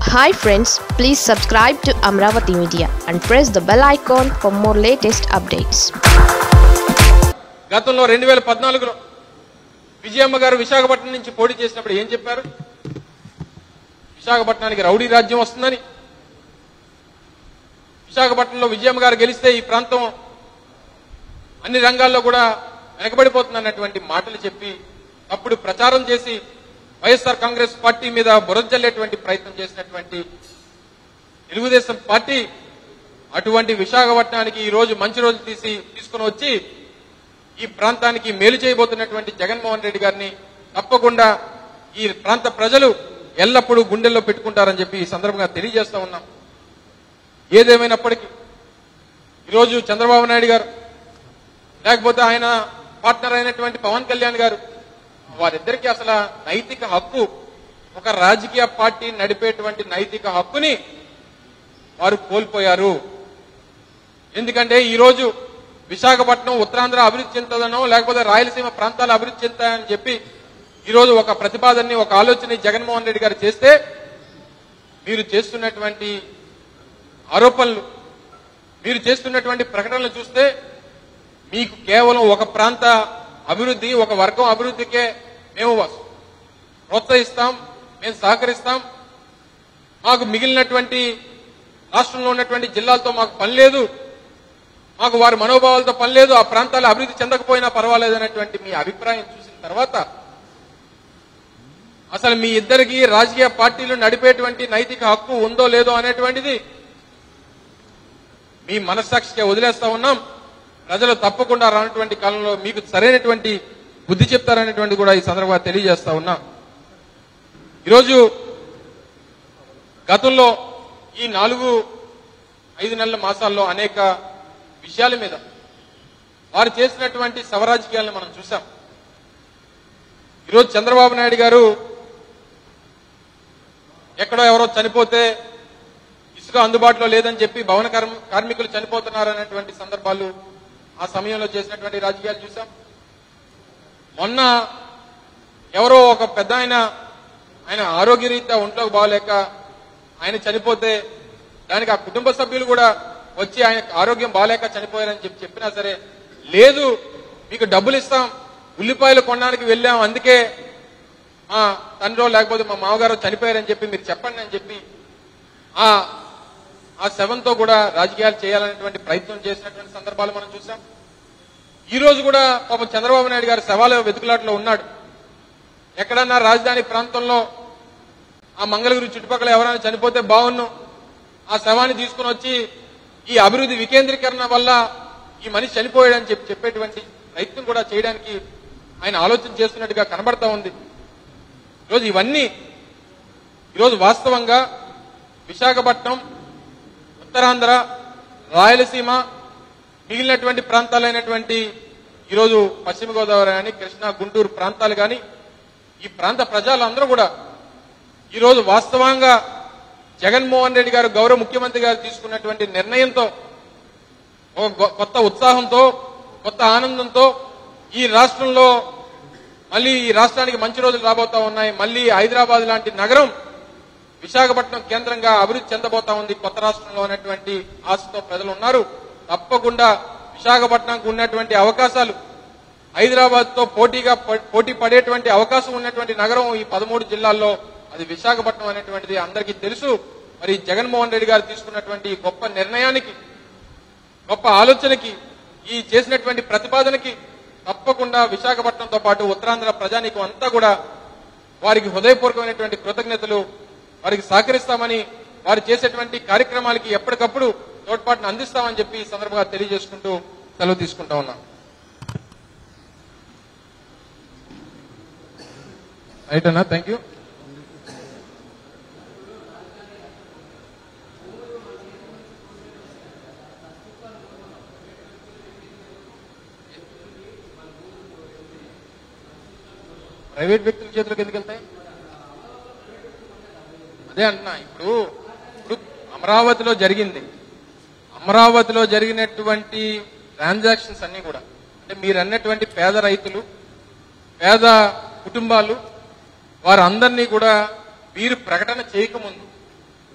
hi friends please subscribe to Amaravati media and press the bell icon for more latest updates గతంలో రెండు వేల పద్నాలుగులో విజయమ్మ గారు విశాఖపట్నం నుంచి పోటీ చేసినప్పుడు ఏం చెప్పారు విశాఖపట్నానికి రౌడీ రాజ్యం వస్తుందని విశాఖపట్నంలో విజయమ్మ గారు గెలిస్తే ఈ ప్రాంతం అన్ని రంగాల్లో కూడా వెనకబడిపోతుందన్నటువంటి మాటలు చెప్పి అప్పుడు ప్రచారం చేసి వైఎస్ఆర్ కాంగ్రెస్ పార్టీ మీద బురజల్లేటువంటి ప్రయత్నం చేసినటువంటి తెలుగుదేశం పార్టీ అటువంటి విశాఖపట్నానికి ఈ రోజు మంచి రోజులు తీసి తీసుకుని వచ్చి ఈ ప్రాంతానికి మేలు చేయబోతున్నటువంటి జగన్మోహన్ రెడ్డి గారిని తప్పకుండా ఈ ప్రాంత ప్రజలు ఎల్లప్పుడూ గుండెల్లో పెట్టుకుంటారని చెప్పి ఈ సందర్భంగా తెలియజేస్తా ఉన్నాం ఏదేమైనప్పటికీ ఈరోజు చంద్రబాబు నాయుడు గారు లేకపోతే ఆయన పార్ట్నర్ అయినటువంటి పవన్ కళ్యాణ్ గారు వారిద్దరికీ అసలు నైతిక హక్కు ఒక రాజకీయ పార్టీ నడిపేటువంటి నైతిక హక్కుని వారు కోల్పోయారు ఎందుకంటే ఈ రోజు విశాఖపట్నం ఉత్తరాంధ్ర అభివృద్ధి చెందుతుందనో లేకపోతే రాయలసీమ ప్రాంతాలు అభివృద్ధి చెందుతాయని చెప్పి ఈ రోజు ఒక ప్రతిపాదనని ఒక ఆలోచన జగన్మోహన్ రెడ్డి గారు చేస్తే మీరు చేస్తున్నటువంటి ఆరోపణలు మీరు చేస్తున్నటువంటి ప్రకటనలు చూస్తే మీకు కేవలం ఒక ప్రాంత అభివృద్ధి ఒక వర్గం అభివృద్ధికే మేము ప్రోత్సహిస్తాం మేము సహకరిస్తాం మాకు మిగిలినటువంటి రాష్ట్రంలో ఉన్నటువంటి జిల్లాలతో మాకు పని లేదు మాకు వారి మనోభావాలతో పని లేదు ఆ ప్రాంతాలు అభివృద్ధి చెందకపోయినా పర్వాలేదు అనేటువంటి మీ అభిప్రాయం చూసిన తర్వాత అసలు మీ ఇద్దరికి రాజకీయ పార్టీలు నడిపేటువంటి నైతిక హక్కు ఉందో లేదో అనేటువంటిది మీ మనస్సాక్షిగా వదిలేస్తా ఉన్నాం ప్రజలు తప్పకుండా రానటువంటి కాలంలో మీకు సరైనటువంటి బుద్ధి చెప్తారనేటువంటి కూడా ఈ సందర్భంగా తెలియజేస్తా ఉన్నా ఈరోజు గతంలో ఈ నాలుగు ఐదు నెలల మాసాల్లో అనేక విషయాల మీద వారు చేసినటువంటి శవరాజకీయాలను మనం చూసాం ఈరోజు చంద్రబాబు నాయుడు గారు ఎక్కడో ఎవరో చనిపోతే ఇసుక అందుబాటులో లేదని చెప్పి భవన కర్మ- కార్మికులు చనిపోతున్నారు అనేటువంటి సందర్భాలు ఆ సమయంలో చేసినటువంటి రాజకీయాలు చూసాం మొన్న ఎవరో ఒక పెద్ద ఆయన ఆయన ఆరోగ్యరీత్యా ఒంట్లోకి బాగలేక ఆయన చనిపోతే దానికి ఆ కుటుంబ సభ్యులు కూడా వచ్చి ఆయన ఆరోగ్యం బాగాలేక చనిపోయారని చెప్పి చెప్పినా సరే లేదు మీకు డబ్బులు ఇస్తాం ఉల్లిపాయలు కొనడానికి వెళ్ళాం అందుకే మా తండ్రో లేకపోతే మా మామగారు చనిపోయారని చెప్పి మీరు చెప్పండి అని చెప్పి ఆ ఆ శవంతో కూడా రాజకీయాలు చేయాలనేటువంటి ప్రయత్నం చేసినటువంటి సందర్భాలు మనం చూసాం ఈ రోజు కూడా పాపం చంద్రబాబు నాయుడు గారు శవాల వెతుకులాట్లో ఉన్నాడు ఎక్కడన్నా రాజధాని ప్రాంతంలో ఆ మంగళగిరి చుట్టుపక్కల ఎవరైనా చనిపోతే బాగున్ను ఆ శవాన్ని తీసుకుని వచ్చి ఈ అభివృద్ధి వికేంద్రీకరణ వల్ల ఈ మనిషి చనిపోయాడని చెప్పి చెప్పేటువంటి ప్రయత్నం కూడా చేయడానికి ఆయన ఆలోచన చేస్తున్నట్టుగా కనబడతా ఉంది ఈరోజు ఇవన్నీ ఈరోజు వాస్తవంగా విశాఖపట్నం ఉత్తరాంధ్ర రాయలసీమ మిగిలినటువంటి ప్రాంతాలైనటువంటి ఈరోజు పశ్చిమ గోదావరి కానీ కృష్ణా గుంటూరు ప్రాంతాలు కానీ ఈ ప్రాంత ప్రజలందరూ కూడా ఈరోజు వాస్తవంగా జగన్మోహన్ రెడ్డి గారు గౌరవ ముఖ్యమంత్రి గారు తీసుకున్నటువంటి నిర్ణయంతో ఒక గొ- కొత్త ఉత్సాహంతో కొత్త ఆనందంతో ఈ రాష్ట్రంలో మళ్ళీ ఈ రాష్ట్రానికి మంచి రోజులు రాబోతా ఉన్నాయి మళ్ళీ హైదరాబాద్ లాంటి నగరం విశాఖపట్నం కేంద్రంగా అభివృద్ధి చెందబోతా ఉంది కొత్త రాష్ట్రంలో ఉన్నటువంటి ఆశతో ప్రజలు ఉన్నారు తప్పకుండా విశాఖపట్నంకు ఉన్నటువంటి అవకాశాలు హైదరాబాద్ తో పోటీగా ప- పోటీ పడేటువంటి అవకాశం ఉన్నటువంటి నగరం ఈ పదమూడు జిల్లాల్లో అది విశాఖపట్నం అనేటువంటిది అందరికీ తెలుసు మరి జగన్మోహన్ రెడ్డి గారు తీసుకున్నటువంటి ఈ గొప్ప నిర్ణయానికి గొప్ప ఆలోచనకి ఈ చేసినటువంటి ప్రతిపాదనకి తప్పకుండా విశాఖపట్నంతో పాటు ఉత్తరాంధ్ర ప్రజానీకం అంతా కూడా వారికి హృదయపూర్వకమైనటువంటి కృతజ్ఞతలు వారికి సహకరిస్తామని వారు చేసేటువంటి కార్యక్రమాలకి ఎప్పటికప్పుడు తోడ్పాటును అందిస్తామని చెప్పి ఈ సందర్భంగా తెలియజేసుకుంటూ సెలవు తీసుకుంటా ఉన్నా రైట్ అన్నా థ్యాంక్ యూ ప్రైవేట్ వ్యక్తుల చేతులకు ఎందుకు వెళ్తాయి అదే అంటున్నా ఇప్పుడు ఇప్పుడు అమరావతిలో జరిగింది అమరావతిలో జరిగినటువంటి ట్రాన్సాక్షన్స్ అన్ని కూడా అంటే మీరు అన్నటువంటి పేద రైతులు పేద కుటుంబాలు వారందరినీ కూడా వీరు ప్రకటన చేయకముందు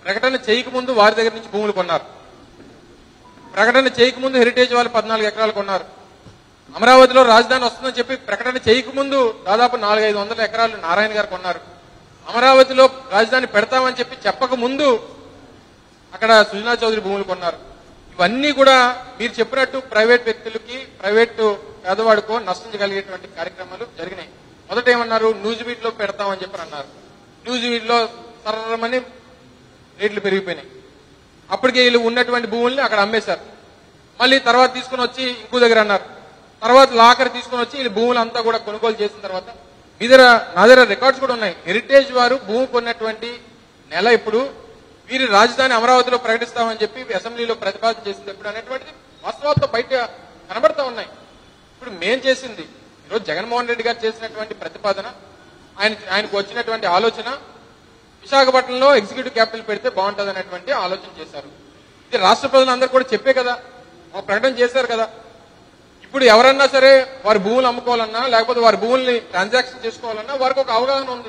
ప్రకటన చేయకముందు వారి దగ్గర నుంచి భూములు కొన్నారు ప్రకటన చేయకముందు హెరిటేజ్ వాళ్ళు పద్నాలుగు ఎకరాలు కొన్నారు అమరావతిలో రాజధాని వస్తుందని చెప్పి ప్రకటన చేయకముందు దాదాపు నాలుగైదు వందల ఎకరాలు నారాయణ గారు కొన్నారు అమరావతిలో రాజధాని పెడతామని చెప్పి చెప్పక ముందు అక్కడ సుజనా చౌదరి భూములు కొన్నారు ఇవన్నీ కూడా మీరు చెప్పినట్టు ప్రైవేట్ వ్యక్తులకి ప్రైవేట్ పేదవాడికో నష్టం కలిగేటువంటి కార్యక్రమాలు జరిగినాయి మొదట ఏమన్నారు న్యూస్ బీట్ లో పెడతామని చెప్పి అన్నారు న్యూస్ బీట్ లో సర్రమని రేట్లు పెరిగిపోయినాయి అప్పటికే వీళ్ళు ఉన్నటువంటి భూముల్ని అక్కడ అమ్మేశారు మళ్ళీ తర్వాత తీసుకుని వచ్చి ఇంకో దగ్గర అన్నారు తర్వాత లాకర్ తీసుకుని వచ్చి వీళ్ళు భూములు అంతా కూడా కొనుగోలు చేసిన తర్వాత మీ దగ్గర నా దగ్గర రికార్డ్స్ కూడా ఉన్నాయి హెరిటేజ్ వారు భూమి కొన్నటువంటి నెల ఇప్పుడు వీరి రాజధాని అమరావతిలో ప్రకటిస్తామని చెప్పి అసెంబ్లీలో ప్రతిపాదన చేసింది ఎప్పుడు అనేటువంటిది వాస్తవాలతో బయట కనబడతా ఉన్నాయి ఇప్పుడు మేం చేసింది ఈరోజు జగన్మోహన్ రెడ్డి గారు చేసినటువంటి ప్రతిపాదన ఆయన ఆయనకు వచ్చినటువంటి ఆలోచన విశాఖపట్నంలో ఎగ్జిక్యూటివ్ క్యాపిటల్ పెడితే బాగుంటుంది అనేటువంటి ఆలోచన చేశారు ఇది రాష్ట్ర ప్రజలందరూ కూడా చెప్పే కదా ఒక ప్రకటన చేశారు కదా ఇప్పుడు ఎవరన్నా సరే వారి భూములు అమ్ముకోవాలన్నా లేకపోతే వారి భూముల్ని ట్రాన్సాక్షన్ చేసుకోవాలన్నా వారికి ఒక అవగాహన ఉంది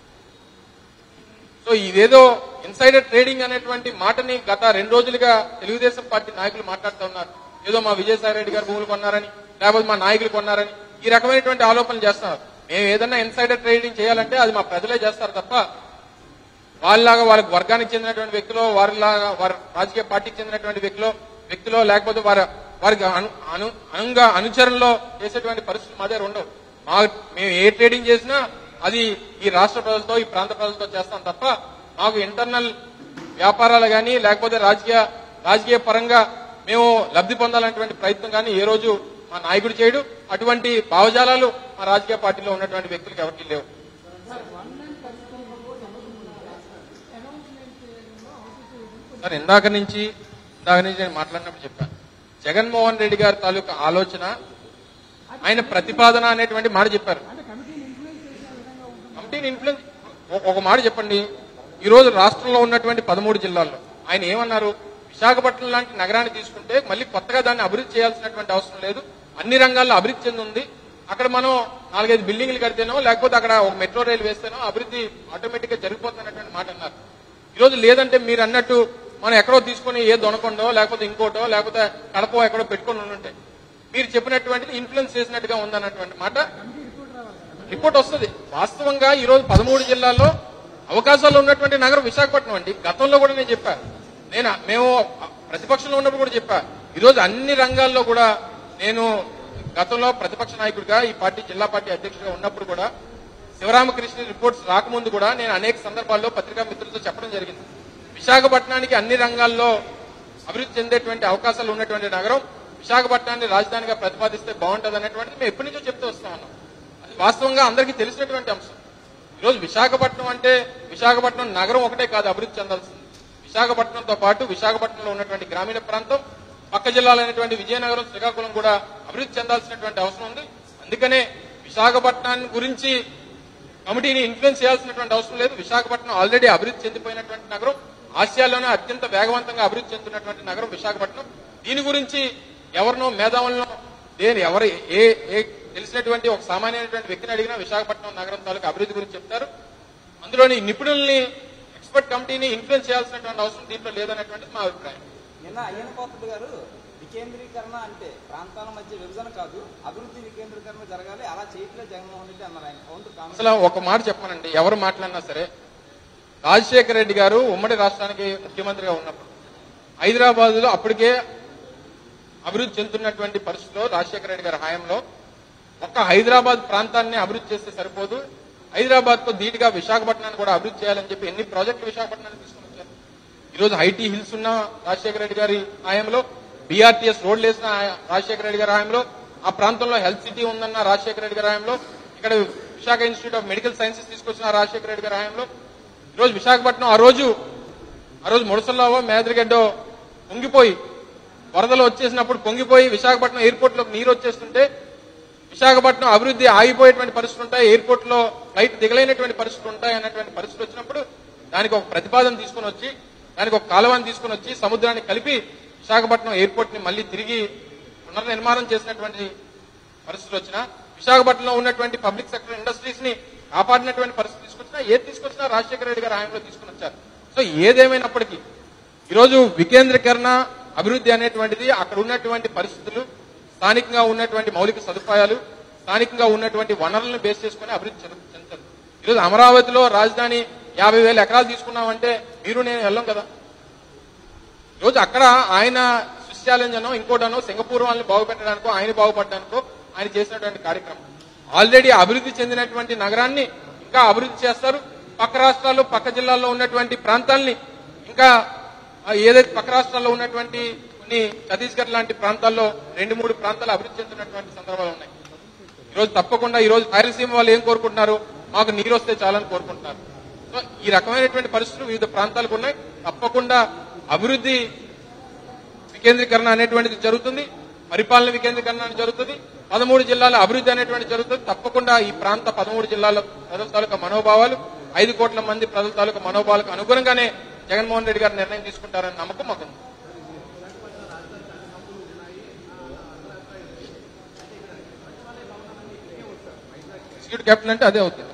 సో ఇదేదో ఇన్సైడర్ ట్రేడింగ్ అనేటువంటి మాటని గత రెండు రోజులుగా తెలుగుదేశం పార్టీ నాయకులు మాట్లాడుతూ ఉన్నారు ఏదో మా విజయసాయి రెడ్డి గారు భూములు కొన్నారని లేకపోతే మా నాయకులు కొన్నారని ఈ రకమైనటువంటి ఆరోపణలు చేస్తున్నారు మేము ఏదన్నా ఇన్సైడర్ ట్రేడింగ్ చేయాలంటే అది మా ప్రజలే చేస్తారు తప్ప వాళ్ళలాగా వాళ్ళకి వర్గానికి చెందినటువంటి వ్యక్తులు వారిలాగా వారి రాజకీయ పార్టీకి చెందినటువంటి వ్యక్తులు వ్యక్తులు లేకపోతే వారి వారికి అను అను అనుగా అనుచరణలో చేసేటువంటి పరిస్థితులు మా దగ్గర ఉండవు మా మేము ఏ ట్రేడింగ్ చేసినా అది ఈ రాష్ట్ర ప్రజలతో ఈ ప్రాంత ప్రజలతో చేస్తాం తప్ప మాకు ఇంటర్నల్ వ్యాపారాలు కానీ లేకపోతే రాజకీయ రాజకీయ పరంగా మేము లబ్ధి పొందాలనేటువంటి ప్రయత్నం కానీ ఏ రోజు మా నాయకుడు చేయడు అటువంటి భావజాలాలు మా రాజకీయ పార్టీలో ఉన్నటువంటి వ్యక్తులకు ఎవరికి లేవు సార్ ఇందాక నుంచి ఇందాక నుంచి నేను మాట్లాడినప్పుడు చెప్పాను జగన్మోహన్ రెడ్డి గారి తాలూకా ఆలోచన ఆయన ప్రతిపాదన అనేటువంటి మాట చెప్పారు కమిటీని ఇన్ఫ్లుయెన్స్ ఒక- ఒక మాట చెప్పండి ఈ రోజు రాష్ట్రంలో ఉన్నటువంటి పదమూడు జిల్లాల్లో ఆయన ఏమన్నారు విశాఖపట్నం లాంటి నగరాన్ని తీసుకుంటే మళ్ళీ కొత్తగా దాన్ని అభివృద్ధి చేయాల్సినటువంటి అవసరం లేదు అన్ని రంగాల్లో అభివృద్ధి చెంది ఉంది అక్కడ మనం నాలుగైదు బిల్డింగ్లు కడితేనో లేకపోతే అక్కడ ఒక మెట్రో రైలు వేస్తేనో అభివృద్ధి ఆటోమేటిక్ గా జరిగిపోతున్నటువంటి మాట అన్నారు ఈ రోజు లేదంటే మీరు అన్నట్టు మనం ఎక్కడో తీసుకొని ఏ దొనకొండో లేకపోతే ఇంకోటో లేకపోతే కడపో ఎక్కడో పెట్టుకొని ఉండుంటాయి మీరు చెప్పినటువంటిది ఇన్ఫ్లుయెన్స్ చేసినట్టుగా ఉందన్నటువంటి మాట రిపోర్ట్ వస్తుంది వాస్తవంగా ఈ రోజు పదమూడు జిల్లాల్లో అవకాశాలు ఉన్నటువంటి నగరం విశాఖపట్నం అండి గతంలో కూడా నేను చెప్పా నేను మేము ప్రతిపక్షంలో ఉన్నప్పుడు కూడా చెప్పా ఈ రోజు అన్ని రంగాల్లో కూడా నేను గతంలో ప్రతిపక్ష నాయకుడిగా ఈ పార్టీ జిల్లా పార్టీ అధ్యక్షుడిగా ఉన్నప్పుడు కూడా శివరామకృష్ణ రిపోర్ట్స్ రాకముందు కూడా నేను అనేక సందర్భాల్లో పత్రికా మిత్రులతో చెప్పడం జరిగింది విశాఖపట్నానికి అన్ని రంగాల్లో అభివృద్ధి చెందేటువంటి అవకాశాలు ఉన్నటువంటి నగరం విశాఖపట్నాన్ని రాజధానిగా ప్రతిపాదిస్తే బాగుంటుంది అనేటువంటిది మేము ఎప్పటి నుంచో చెప్తూ వస్తా ఉన్నాం అది వాస్తవంగా అందరికీ తెలిసినటువంటి అంశం ఈరోజు విశాఖపట్నం అంటే విశాఖపట్నం నగరం ఒకటే కాదు అభివృద్ధి చెందాల్సింది విశాఖపట్నంతో పాటు విశాఖపట్నంలో ఉన్నటువంటి గ్రామీణ ప్రాంతం పక్క జిల్లాలైనటువంటి విజయనగరం శ్రీకాకుళం కూడా అభివృద్ధి చెందాల్సినటువంటి అవసరం ఉంది అందుకనే విశాఖపట్నాన్ని గురించి కమిటీని ఇన్ఫ్లుయెన్స్ చేయాల్సినటువంటి అవసరం లేదు విశాఖపట్నం ఆల్రెడీ అభివృద్ధి చెందిపోయినటువంటి నగరం ఆసియాలోనే అత్యంత వేగవంతంగా అభివృద్ధి చెందుతున్నటువంటి నగరం విశాఖపట్నం దీని గురించి ఎవరినో మేధావులను దేని ఎవరు ఏ ఏ తెలిసినటువంటి ఒక సామాన్యమైనటువంటి వ్యక్తిని అడిగినా విశాఖపట్నం నగరం తాలూకు అభివృద్ధి గురించి చెప్తారు అందులోని నిపుణుల్ని ఎక్స్పర్ట్ కమిటీని ఇన్ఫ్లుయెన్స్ చేయాల్సినటువంటి అవసరం దీంట్లో లేదనేటువంటిది మా అభిప్రాయం నిన్న అయ్యన్న పాత్రుడు గారు వికేంద్రీకరణ అంటే ప్రాంతాల మధ్య విభజన కాదు అభివృద్ధి వికేంద్రీకరణ జరగాలి అలా చేయట్లేదు జగన్మోహన్ రెడ్డి అన్నారు ఆయన కౌంటర్ కామెంట్ అసలు ఒక మాట చెప్పనండి ఎవరు మాట్లాడినా సరే రాజశేఖర రెడ్డి గారు ఉమ్మడి రాష్ట్రానికి ముఖ్యమంత్రిగా ఉన్నప్పుడు హైదరాబాద్ లో అప్పటికే అభివృద్ధి చెందుతున్నటువంటి పరిస్థితిలో రాజశేఖర రెడ్డి గారి హయాంలో ఒక్క హైదరాబాద్ ప్రాంతాన్ని అభివృద్ధి చేస్తే సరిపోదు హైదరాబాద్ తో ధీటుగా విశాఖపట్నాన్ని కూడా అభివృద్ధి చేయాలని చెప్పి ఎన్ని ప్రాజెక్టులు విశాఖపట్నాన్ని తీసుకుని వచ్చారు ఈ రోజు ఐటీ హిల్స్ ఉన్న రాజశేఖర రెడ్డి గారి హయాంలో బీఆర్టీఎస్ రోడ్లు వేసిన ఆ- రాజశేఖర రెడ్డి గారి హయాంలో ఆ ప్రాంతంలో హెల్త్ సిటీ ఉందన్న రాజశేఖర రెడ్డి గారి హయాంలో ఇక్కడ Visakha institute of medical sciences తీసుకొచ్చిన రాజశేఖర రెడ్డి గారి హయాంలో ఈ రోజు విశాఖపట్నం ఆ రోజు ఆ రోజు ముడసల్లావో మేదరిగడ్డో పొంగిపోయి వరదలు వచ్చేసినప్పుడు పొంగిపోయి విశాఖపట్నం ఎయిర్పోర్ట్ లో నీరు వచ్చేస్తుంటే విశాఖపట్నం అభివృద్ధి ఆగిపోయేటువంటి పరిస్థితులు ఉంటాయి ఎయిర్పోర్ట్ లో ఫ్లైట్ దిగలేనటువంటి పరిస్థితులు ఉంటాయి అన్నటువంటి పరిస్థితి వచ్చినప్పుడు దానికి ఒక ప్రతిపాదన తీసుకుని వచ్చి దానికి ఒక కాలువని తీసుకుని వచ్చి సముద్రాన్ని కలిపి విశాఖపట్నం ఎయిర్పోర్ట్ ని మళ్ళీ తిరిగి పునర్నిర్మాణం చేసినటువంటి పరిస్థితులు వచ్చినా విశాఖపట్నంలో ఉన్నటువంటి పబ్లిక్ సెక్టర్ ఇండస్ట్రీస్ ని కాపాడినటువంటి పరిస్థితి తీసుకొచ్చినా ఏది తీసుకొచ్చినా రాజశేఖర రెడ్డి గారి హయాంలో తీసుకుని వచ్చారు సో ఏదేమైనప్పటికీ ఈరోజు వికేంద్రీకరణ అభివృద్ధి అనేటువంటిది అక్కడ ఉన్నటువంటి పరిస్థితులు స్థానికంగా ఉన్నటువంటి మౌలిక సదుపాయాలు స్థానికంగా ఉన్నటువంటి వనరులను బేస్ చేసుకుని అభివృద్ధి చెందు- చెందుతుంది ఈరోజు అమరావతిలో రాజధాని యాభై వేల ఎకరాలు తీసుకున్నామంటే మీరు నేను వెళ్ళం కదా ఈరోజు అక్కడ ఆయన స్విస్ ఛాలెంజ్ అనో ఇంకోటనో సింగపూర్ వాళ్ళని బాగుపెట్టడానికో ఆయన బాగుపడడానికో ఆయన చేసినటువంటి కార్యక్రమం ఆల్రెడీ అభివృద్ధి చెందినటువంటి నగరాన్ని ఇంకా అభివృద్ధి చేస్తారు పక్క రాష్ట్రాల్లో పక్క జిల్లాల్లో ఉన్నటువంటి ప్రాంతాల్ని ఇంకా ఆ, ఏదైతే పక్క రాష్ట్రాల్లో ఉన్నటువంటి కొన్ని ఛత్తీస్గఢ్ లాంటి ప్రాంతాల్లో రెండు మూడు ప్రాంతాలు అభివృద్ధి చెందినటువంటి సందర్భాలు ఉన్నాయి ఈరోజు తప్పకుండా ఈ రోజు రాయలసీమ వాళ్ళు ఏం కోరుకుంటున్నారు మాకు నీరు వస్తే చాలని కోరుకుంటున్నారు సో ఈ రకమైనటువంటి పరిస్థితులు వివిధ ప్రాంతాలకు ఉన్నాయి తప్పకుండా అభివృద్ధి వికేంద్రీకరణ అనేటువంటిది జరుగుతుంది పరిపాలన వికేంద్రీకరణ అనేది జరుగుతుంది పదమూడు జిల్లాల అభివృద్ధి అనేటువంటి జరుగుతుంది తప్పకుండా ఈ ప్రాంత పదమూడు జిల్లాల ప్రజల తాలూకా మనోభావాలు ఐదు కోట్ల మంది ప్రజల తాలూకా మనోభావాలకు అనుగుణంగానే జగన్మోహన్ రెడ్డి గారు నిర్ణయం తీసుకుంటారని నమ్మకం మాకుంది ఎగ్జిక్యూటివ్ కెప్టెన్ అంటే అదే అవుతుంది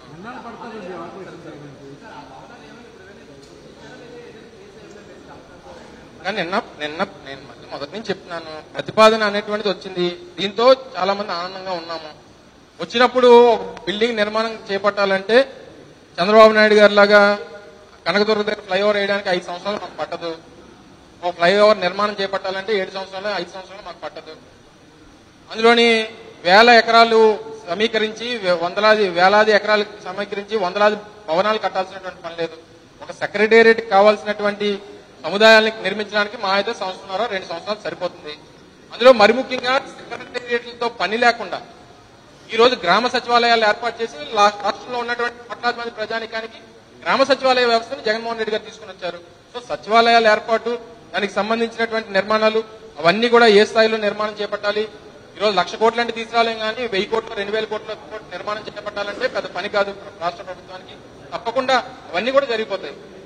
కానీ నిన్న నిన్న నేను మళ్ళీ మొదటి నుంచి చెప్తున్నాను ప్రతిపాదన అనేటువంటిది వచ్చింది దీంతో చాలా మంది ఆనందంగా ఉన్నాము వచ్చినప్పుడు ఒక బిల్డింగ్ నిర్మాణం చేపట్టాలంటే చంద్రబాబు నాయుడు గారి లాగా కనకదుర్గ దగ్గర ఫ్లైఓవర్ వేయడానికి ఐదు సంవత్సరాలు మాకు పట్టదు ఒక ఫ్లైఓవర్ నిర్మాణం చేపట్టాలంటే ఏడు సంవత్సరాలు ఐదు సంవత్సరాలు మాకు పట్టదు అందులోని వేల ఎకరాలు సమీకరించి వే- వందలాది వేలాది ఎకరాలు సమీకరించి వందలాది భవనాలు కట్టాల్సినటువంటి పని లేదు ఒక సెక్రటేరియట్ కావాల్సినటువంటి సముదాయాన్ని నిర్మించడానికి మా అయితే సంవత్సరం రెండు సంవత్సరాలు సరిపోతుంది అందులో మరి ముఖ్యంగా సెక్రటేరియట్లతో పని లేకుండా ఈ రోజు గ్రామ సచివాలయాలు ఏర్పాటు చేసి లా- రాష్ట్రంలో ఉన్నటువంటి కోట్లాది మంది ప్రజానికానికి గ్రామ సచివాలయ వ్యవస్థను జగన్మోహన్ రెడ్డి గారు తీసుకుని వచ్చారు సో సచివాలయాల ఏర్పాటు దానికి సంబంధించినటువంటి నిర్మాణాలు అవన్నీ కూడా ఏ స్థాయిలో నిర్మాణం చేపట్టాలి ఈ రోజు లక్ష కోట్ల అంటే తీసుకురాలేం కానీ వెయ్యి కోట్లు రెండు వేల కోట్ల కోట్ల నిర్మాణం చేపట్టాలంటే పెద్ద పని కాదు రాష్ట్ర ప్రభుత్వానికి తప్పకుండా అవన్నీ కూడా జరిగిపోతాయి